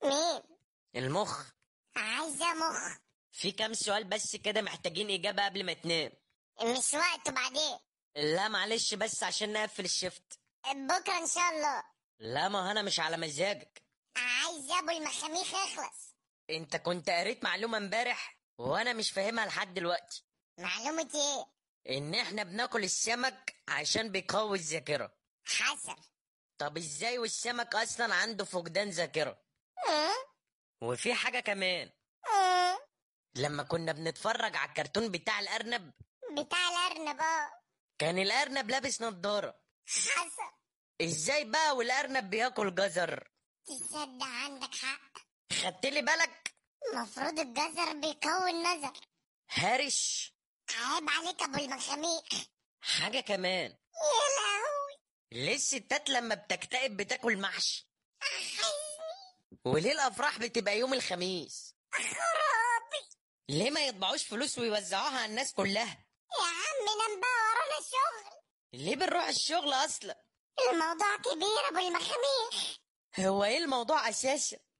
مين المخ عايزة مخ في كام سؤال بس كده محتاجين إجابة قبل ما تنام مش وقته بعدين لا معلش بس عشان نقفل الشفت بكرة ان شاء الله لا ما انا مش على مزاجك عايز ابو المخاميخ يخلص انت كنت قريت معلومة امبارح وانا مش فاهمها لحد دلوقتي معلومة ايه ان احنا بناكل السمك عشان بيقوي الذاكرة حسن طب ازاي والسمك اصلا عنده فقدان ذاكرة أه؟ وفي حاجة كمان أه؟ لما كنا بنتفرج على الكرتون بتاع الارنب بتاع الارنب اه كان الارنب لابس نضارة حسن ازاي بقى والارنب بياكل جزر تصدق عندك حق خدت لي بالك المفروض الجزر بيقوي النظر هارش عيب عليك ابو المخاميخ حاجة كمان يا لهوي ليه الستات لما بتكتئب بتاكل محشي حزني وليه الافراح بتبقى يوم الخميس خرابي ليه ما يطبعوش فلوس ويوزعوها على الناس كلها يا عم نام بقى ورانا شغل ليه بنروح الشغل اصلا الموضوع كبير ابو المخاميخ هو ايه الموضوع اساسا